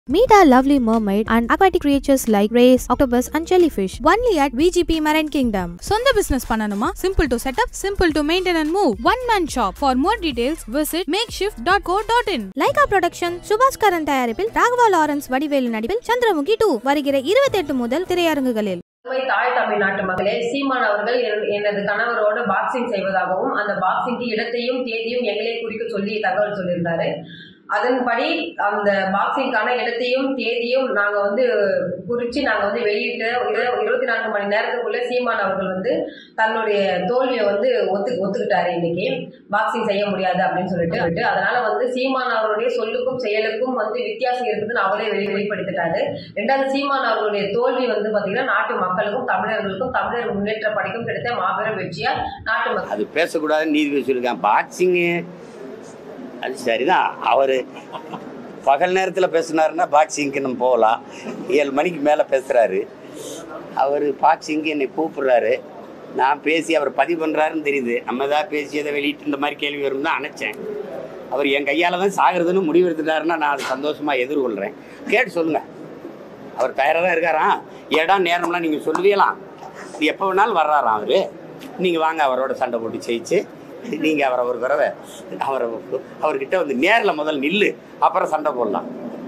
Meet our lovely mermaid and aquatic creatures like rays, octopus, and jellyfish. Only at VGP Marine Kingdom. சொந்த business பண்ணணுமா simple to setup simple to maintain and move one man shop for more details visit make shift dot go dot in Lyca production Subaskaran தயாரிப்பில் Raghava Lawrence Vadivelu நடிப்பில் Chandramukhi two வருகிற இருபத்தெட்டு முதல் திரையரங்குகளில் உண்மை தாய் தமிழ்நாட்டு மகளே சீமான் அவர்கள் என்- எனது கணவரோடு பாக்ஸிங் செய்வதாகவும் அந்த பாக்ஸிங்க்கு இடத்தையும் தேதியும் எங்களே குறிக்க சொல்லி தகவல் சொல்லியிருந்தாரு அதன்படி அந்த பாக்ஸிங்கான இடத்தையும் தேதியும் நாங்க வந்து குறிச்சு நாங்க வந்து வெளியிட்டு இரு- இருபத்தி நான்கு மணி நேரத்துக்குள்ள சீமான் அவர்கள் வந்து தன்னுடைய தோல்வியை வந்து ஒத்து ஒத்துக்கிட்டாரு இன்னைக்கு பாக்ஸிங் செய்ய முடியாது அப்படின்னு சொல்லிட்டு சொல்லிட்டு அதனால வந்து சீமான் அவருடைய சொல்லுக்கும் செயலுக்கும் வந்து வித்தியாசம் இருக்குதுன்னு அவரே வெளி வெளிப்படுத்திட்டாரு ரெண்டாவது சீமான் அவர்களுடைய தோல்வி வந்து பாத்தீங்கன்னா நாட்டு மக்களுக்கும் தமிழர்களுக்கும் தமிழர் முன்னேற்ற படைக்கும் கிடைத்த மாபெரும் வெற்றியா நாட்டு மக்கள் அது பேசக்கூடாதுன்னு நீதிபதி சொல்லியிருக்கான் பாக்ஸிங்கு அது சரிதான் அவர் பகல் நேரத்தில் பேசினாருன்னா பாக்ஸிங்க்கு நம்ம போகலாம் ஏழு மணிக்கு மேலே பேசுகிறாரு அவர் பாக்ஸிங்க்கு என்னை கூப்பிடுறாரு நான் பேசி அவர் பதிவு பண்ணுறாருன்னு தெரியுது நம்ம தான் பேசி அதை வெளியிட்டு இந்த மாதிரி கேள்வி வரும் தான் அணைச்சேன் அவர் என் கையால் தான் சாகிறதுன்னு முடிவு எடுத்துட்டாருன்னா நான் அதை சந்தோஷமாக எதிர்கொள்கிறேன் கேட்டு சொல்லுங்கள் அவர் தயாராக தான் இருக்காராம் இடம் நேரம்லாம் நீங்கள் சொல்லுவீங்களாம் எப்போ வேணாலும் வர்றாராம் அவர் நீங்கள் வாங்க அவரோட சண்டை போட்டு ஜெயிச்சு நீங்கள் அவரை ஒரு தடவை அவரை அவர்கிட்ட வந்து நேரில் முதல் நில்லு அப்புறம் சண்டை போடலாம்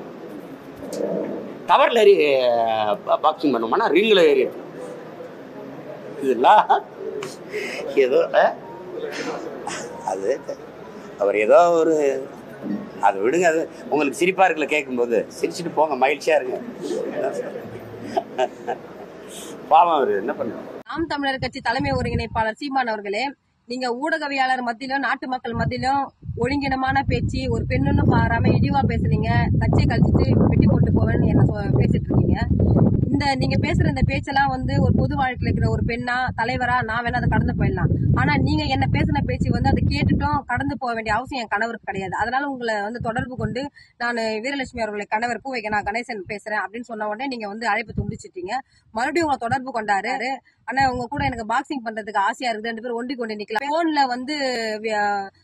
டவரில் ஏறி பாக்ஸிங் பண்ணுவோம்னா ரிங்கில் ஏறி இதெல்லாம் ஏதோ அஹ், அது அவர் ஏதோ ஒரு அதை விடுங்க அது உங்களுக்கு சிரிப்பாக இருக்குல்ல கேட்கும்போது சிரிச்சுட்டு போங்க மகிழ்ச்சியாக இருங்க பாவம் அவர் என்ன பண்ணுவார் நாம் தமிழர் கட்சி தலைமை ஒருங்கிணைப்பாளர் சீமான் அவர்களே நீங்க ஊடகவியாளர் மத்தியிலும் நாட்டு மக்கள் மத்தியிலும் ஒழுங்கினமான பேச்சு ஒரு பெண்ணுன்னு பாராம இழிவா பேசுனீங்க கட்சியை கழிச்சிட்டு வெட்டி போட்டு போவேன்னு என்ன சொ- பேசிட்டு இருக்கீங்க இந்த நீங்க பேசுற இந்த பேச்செல்லாம் வந்து ஒரு பொது வாழ்க்கையில இருக்கிற ஒரு பெண்ணா தலைவரா நான் வேணா அதை கடந்து போயிடலாம் ஆனா நீங்க என்ன பேசின பேச்சு வந்து அதை கேட்டுட்டும் கடந்து போக வேண்டிய அவசியம் என் கணவருக்கு கிடையாது அதனால உங்களை வந்து தொடர்பு கொண்டு நான் வீரலட்சுமி அவர்களை கணவர் பூவைக்கு நான் கணேசன் பேசுறேன் அப்படின்னு சொன்ன உடனே நீங்க வந்து அழைப்பு துண்டிச்சிட்டீங்க மறுபடியும் உங்களை தொடர்பு கொண்டாரு ஆனா உங்க கூட எனக்கு பாக்ஸிங் பண்றதுக்கு ஆசையா இருக்குது ரெண்டு பேரும் ஒண்டி கொண்டு நிக்கலாம் போன்ல வந்து வி-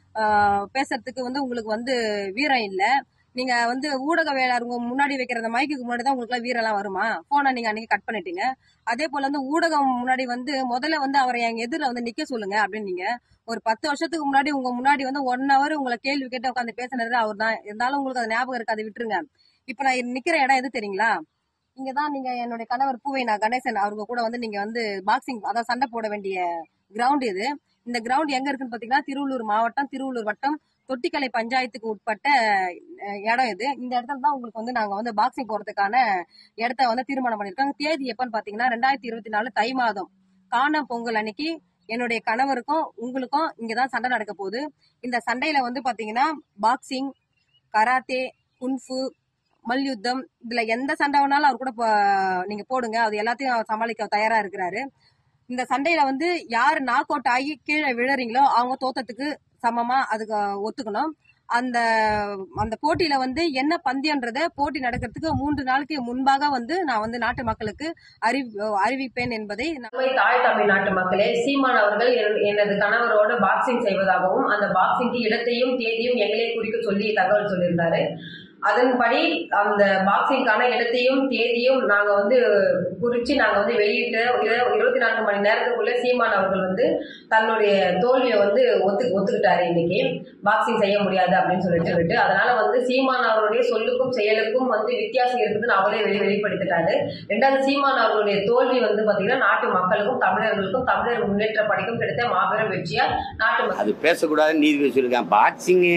ஆஹ் பேசுறதுக்கு வந்து உங்களுக்கு வந்து வீரம் இல்ல நீங்க வந்து ஊடகவியலாளர் உங்க முன்னாடி வைக்கிற அந்த மைக்குக்கு முன்னாடி தான் உங்களுக்கு வீரம் எல்லாம் வருமா போனை நீங்க அன்னைக்கு கட் பண்ணிட்டீங்க அதே போல வந்து ஊடகம் முன்னாடி வந்து முதல்ல வந்து அவரை எங்க எதிரில் வந்து நிக்க சொல்லுங்க அப்படின்னு நீங்க ஒரு பத்து வருஷத்துக்கு முன்னாடி உங்க முன்னாடி வந்து ஒன் ஹவர் உங்களை கேள்வி கேட்டு உட்காந்து பேசினது அவர் தான் இருந்தாலும் உங்களுக்கு அது ஞாபகம் இருக்கு அதை விட்டுருங்க இப்ப நான் நிக்கிற இடம் எது தெரியுங்களா இங்க தான் நீங்க என்னுடைய கணவர் பூவை நான் கணேசன் அவங்க கூட வந்து நீங்க வந்து பாக்ஸிங் அதாவது சண்டை போட வேண்டிய கிரவுண்ட் இது இந்த கிரவுண்ட் எங்க இருக்குன்னு பாத்தீங்கன்னா திருவள்ளூர் மாவட்டம் திருவள்ளூர் வட்டம் தொட்டிக்கலை பஞ்சாயத்துக்கு உட்பட்ட அஹ், இடம் இது இந்த இடத்துல தான் உங்களுக்கு வந்து நாங்க வந்து பாக்ஸிங் போறதுக்கான இடத்த வந்து தீர்மானம் பண்ணிருக்கோம் தேதி எப்பன்னு பாத்தீங்கன்னா ரெண்டாயிரத்தி இருபத்தி நாலு தை மாதம் காண பொங்கல் அன்னைக்கு என்னுடைய கணவருக்கும் உங்களுக்கும் இங்கதான் சண்டை நடக்க போகுது இந்த சண்டையில வந்து பாத்தீங்கன்னா பாக்ஸிங் கராத்தே குன்ஃபு மல்யுத்தம் இதுல எந்த சண்டை வேணாலும் அவர் கூட போ- நீங்க போடுங்க அது எல்லாத்தையும் அவர் சமாளிக்க தயாரா இருக்கிறாரு இந்த சண்டையில வந்து யார் நாக் அவுட் ஆகி கீழே விழறீங்களோ அவங்க தோத்தத்துக்கு சமமா அதுக்கு ஒத்துக்கணும் அந்த அந்த போட்டியில வந்து என்ன பந்தயன்றத போட்டி நடக்கிறதுக்கு மூன்று நாளுக்கு முன்பாக வந்து நான் வந்து நாட்டு மக்களுக்கு அறி அறிவிப்பேன் என்பதை உண்மை தாய் தமிழ்நாட்டு மக்களே சீமான் அவர்கள் என்- எனது கணவரோடு பாக்ஸிங் செய்வதாகவும் அந்த பாக்ஸிங்க்கு இடத்தையும் தேதியும் எங்களே குறிக்க சொல்லி தகவல் சொல்லியிருந்தாரு அதன்படி அந்த பாக்ஸிங்கான இடத்தையும் தேதியும் நாங்க வந்து குறிச்சு நாங்க வந்து வெளியிட்டு இரு- இருபத்தி நான்கு மணி நேரத்துக்குள்ள சீமான் அவர்கள் வந்து தன்னுடைய தோல்வியை வந்து ஒத்து ஒத்துக்கிட்டாரு இன்னைக்கு பாக்ஸிங் செய்ய முடியாது அப்படின்னு சொல்லிட்டு சொல்லிட்டு அதனால வந்து சீமான் அவருடைய சொல்லுக்கும் செயலுக்கும் வந்து வித்தியாசம் இருக்குதுன்னு அவரே வெளி வெளிப்படுத்திட்டாரு ரெண்டாவது சீமான் அவர்களுடைய தோல்வி வந்து பாத்தீங்கன்னா நாட்டு மக்களுக்கும் தமிழர்களுக்கும் தமிழர் முன்னேற்ற படைக்கும் கிடைத்த மாபெரும் வெற்றியா நாட்டு மக்கள் அது பேசக்கூடாதுன்னு நீதிபதி சொல்லியிருக்கான் பாக்ஸிங்கு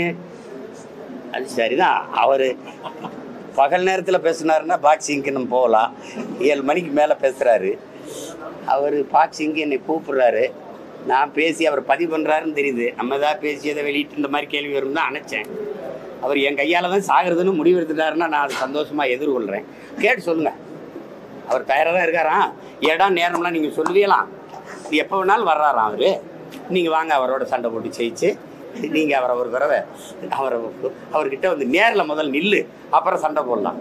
அது சரிதான் அவர் பகல் நேரத்தில் பேசினாருன்னா பாக்ஸிங்க்கு நம்ம போகலாம் ஏழு மணிக்கு மேலே பேசுகிறாரு அவர் பாக்ஸிங்க்கு என்னை கூப்பிடுறாரு நான் பேசி அவர் பதிவு பண்ணுறாருன்னு தெரியுது நம்ம தான் பேசி அதை வெளியிட்டு இந்த மாதிரி கேள்வி வரும் தான் அணைச்சேன் அவர் என் கையால் தான் சாகிறதுன்னு முடிவு எடுத்துட்டாருன்னா நான் அதை சந்தோஷமாக எதிர்கொள்கிறேன் கேட்டு சொல்லுங்கள் அவர் தயாராக தான் இருக்காராம் இடம் நேரம்லாம் நீங்கள் சொல்லுவீங்களாம் எப்போ வேணாலும் வர்றாராம் அவர் நீங்கள் வாங்க அவரோட சண்டை போட்டு ஜெயிச்சு நீங்கள் அவரை ஒரு தடவை அவரை அவர்கிட்ட வந்து நேரில் முதல் நில்லு அப்புறம் சண்டை போடலாம்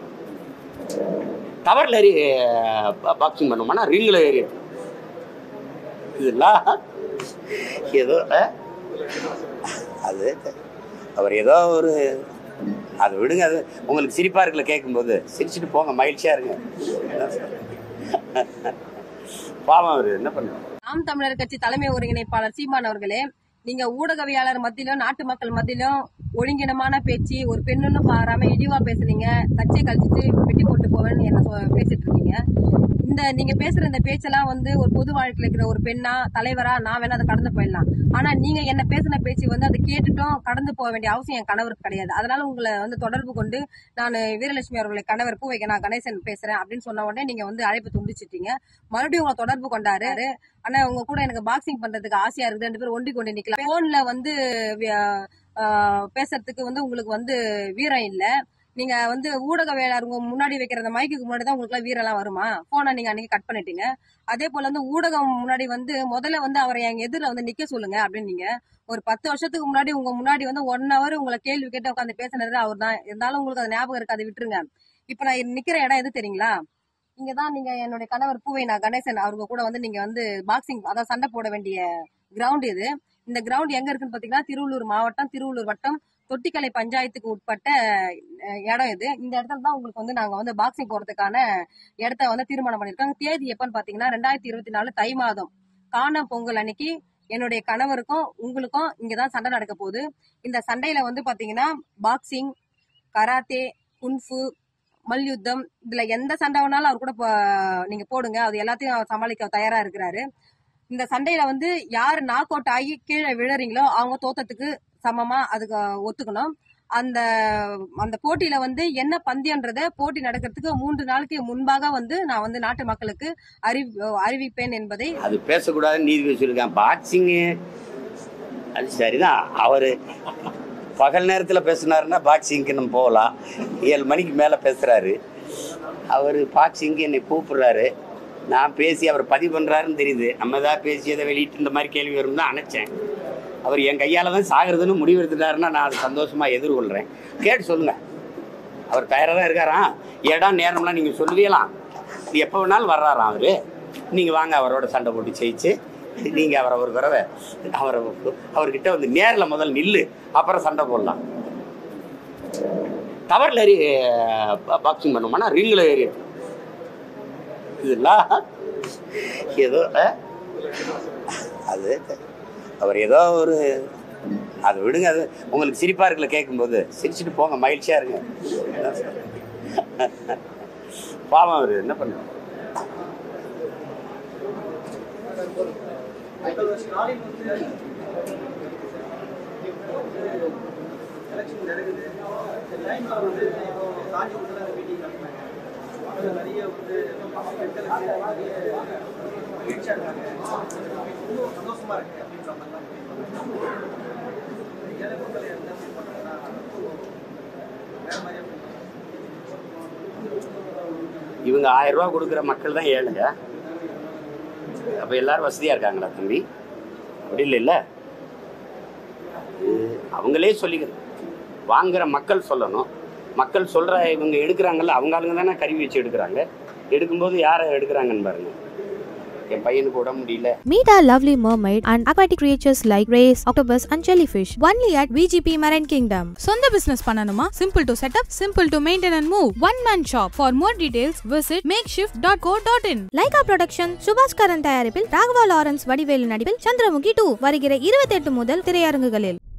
டவரில் ஏறி பாக்ஸிங் பண்ணுவோம்னா ரிங்கில் ஏறி இதெல்லாம் ஏதோ அஹ், அது அவர் ஏதோ ஒரு அதை விடுங்க அது உங்களுக்கு சிரிப்பா இருக்குல்ல கேட்கும்போது சிரிச்சுட்டு போங்க மகிழ்ச்சியா இருங்க பாவம் அவரு என்ன பண்ணுங்க நாம் தமிழர் கட்சி தலைமை ஒருங்கிணைப்பாளர் சீமான் அவர்களே நீங்க ஊடகவியாளர் மத்தியிலும் நாட்டு மக்கள் மத்தியிலும் ஒழுங்கினமான பேச்சு ஒரு பெண்ணுன்னு பாராம இழிவா பேசுனீங்க கட்சியை கழிச்சிட்டு வெட்டி போட்டு போவேன்னு என்ன சொ- பேசிட்டு இருக்கீங்க இந்த நீங்க பேசுற இந்த பேச்செல்லாம் வந்து ஒரு பொது வாழ்க்கையில இருக்கிற ஒரு பெண்ணா தலைவரா நான் வேணா அதை கடந்து போயிடலாம் ஆனா நீங்க என்ன பேசின பேச்சு வந்து அதை கேட்டுட்டும் கடந்து போக வேண்டிய அவசியம் என் கணவருக்கு கிடையாது அதனால உங்களை வந்து தொடர்பு கொண்டு நான் வீரலட்சுமி அவர்களை கணவர் பூவைக்கு நான் கணேசன் பேசுறேன் அப்படின்னு சொன்ன உடனே நீங்க வந்து அழைப்பு துண்டிச்சிட்டீங்க மறுபடியும் உங்களை தொடர்பு கொண்டாரு ஆனா உங்க கூட எனக்கு பாக்ஸிங் பண்றதுக்கு ஆசையா இருக்குது ரெண்டு பேரும் ஒண்டி கொண்டு நிக்கலாம் போன்ல வந்து வி- ஆஹ் பேசுறதுக்கு வந்து உங்களுக்கு வந்து வீரம் இல்ல நீங்க வந்து ஊடகவியலாளர் உங்க முன்னாடி வைக்கிற அந்த மைக்குக்கு முன்னாடி தான் உங்களுக்கு வீரம் எல்லாம் வருமா போனை நீங்க அன்னைக்கு கட் பண்ணிட்டீங்க அதே போல வந்து ஊடகம் முன்னாடி வந்து முதல்ல வந்து அவரை எங்க எதிரில் வந்து நிக்க சொல்லுங்க அப்படின்னு நீங்க ஒரு பத்து வருஷத்துக்கு முன்னாடி உங்க முன்னாடி வந்து ஒன் ஹவர் உங்களை கேள்வி கேட்டு உட்காந்து பேசினது அவர் தான் இருந்தாலும் உங்களுக்கு அது ஞாபகம் இருக்கு அதை விட்டுருங்க இப்ப நான் நிக்கிற இடம் எது தெரியுங்களா இங்கதான் நீங்க என்னுடைய கணவர் பூவை நான் கணேசன் அவங்க கூட வந்து நீங்க வந்து பாக்ஸிங் அதாவது சண்டை போட வேண்டிய கிரவுண்ட் இது இந்த கிரவுண்ட் எங்க இருக்குன்னு பாத்தீங்கன்னா திருவள்ளூர் மாவட்டம் திருவள்ளூர் வட்டம் தொட்டிக்கலை பஞ்சாயத்துக்கு உட்பட்ட அஹ், இடம் இது இந்த இடத்துல தான் உங்களுக்கு வந்து நாங்க வந்து பாக்ஸிங் போறதுக்கான இடத்த வந்து தீர்மானம் பண்ணிருக்கோம் தேதி எப்பன்னு பாத்தீங்கன்னா ரெண்டாயிரத்தி இருபத்தி நாலு தை மாதம் காண பொங்கல் அன்னைக்கு என்னுடைய கணவருக்கும் உங்களுக்கும் இங்கதான் சண்டை நடக்க போகுது இந்த சண்டையில வந்து பாத்தீங்கன்னா பாக்ஸிங் கராத்தே குன்ஃபு மல்யுத்தம் இதுல எந்த சண்டை வேணாலும் அவர் கூட போ- நீங்க போடுங்க அது எல்லாத்தையும் அவர் சமாளிக்க தயாரா இருக்கிறாரு இந்த சண்டையில வந்து யார் நாக் அவுட் ஆகி கீழே விழறீங்களோ அவங்க தோத்தத்துக்கு சமமா அதுக்கு ஒத்துக்கணும் அந்த அந்த போட்டியில வந்து என்ன பந்தயன்றத போட்டி நடக்கிறதுக்கு மூன்று நாளுக்கு முன்பாக வந்து நான் வந்து நாட்டு மக்களுக்கு அறிவி அறிவிப்பேன் என்பதை அது பேசக்கூடாதுன்னு நீதி சொல்லியிருக்கான் பாக்ஸிங்கு அது சரிதான் அவர் பகல் நேரத்தில் பேசினாருன்னா பாக்ஸிங்க்கு நம்ம போகலாம் ஏழு மணிக்கு மேலே பேசுகிறாரு அவர் பாக்ஸிங்க்கு என்னை கூப்பிடுறாரு நான் பேசி அவர் பதிவு பண்ணுறாருன்னு தெரியுது நம்ம ஏதாவது பேசி எதை வெளியிட்டு இந்த மாதிரி கேள்வி வரும் தான் நினச்சேன் அவர் என் கையால் தான் சாகிறதுன்னு முடிவு எடுத்துட்டாருன்னா நான் அதை சந்தோஷமாக எதிர்கொள்கிறேன் கேட்டு சொல்லுங்கள் அவர் தயாராக தான் இருக்காராம் இடம் நேரம்லாம் நீங்கள் சொல்லுவீங்களாம் எப்போ வேணாலும் வர்றாராம் அவர் நீங்கள் வாங்க அவரோட சண்டை போட்டு ஜெயிச்சு நீங்கள் அவரை ஒரு தடவை அவரை அவர்கிட்ட வந்து நேரில் முதல் நில்லு அப்புறம் சண்டை போடலாம் டவரில் ஏறி பாக்ஸிங் பண்ணுவோம்னா ரிங்கில் ஏறி இதெல்லாம் ஏதோ அஹ், அது அவர் ஏதோ ஒரு அதை விடுங்க அது உங்களுக்கு சிரிப்பா இருக்குல்ல கேட்கும்போது சிரிச்சுட்டு போங்க மகிழ்ச்சியா இருங்க பாவம் அவரு என்ன பண்ணுங்க இவங்க ஆயிரம் ரூபா கொடுக்குற மக்கள் தான் ஏழுங்க அப்ப எல்லாரும் வசதியா இருக்காங்களா தம்பி அப்படி இல்லைல்ல இது அவங்களே சொல்லிக்கிறது வாங்குற மக்கள் சொல்லணும் மக்கள் சொல்ற இவங்க எடுக்கிறாங்கல்ல அவங்க ஆளுங்க தானே கருவி வச்சு எடுக்கிறாங்க எடுக்கும்போது யாரை எடுக்கிறாங்கன்னு பாருங்க என் பையனுக்கு உடம்பு முடியல Meet our lovely mermaid and aquatic creatures like rays, octopus, and jellyfish. Only at VGP Marine Kingdom. சொந்த பிசினஸ் பண்ணணுமா simple to setup simple to maintain and move one man shop for more details visit make shift dot go dot in Lyca production Subaskaran தயாரிப்பில் Raghava Lawrence Vadivelu நடிப்பில் Chandramukhi two வருகிற இருபத்தெட்டு முதல் திரையரங்குகளில்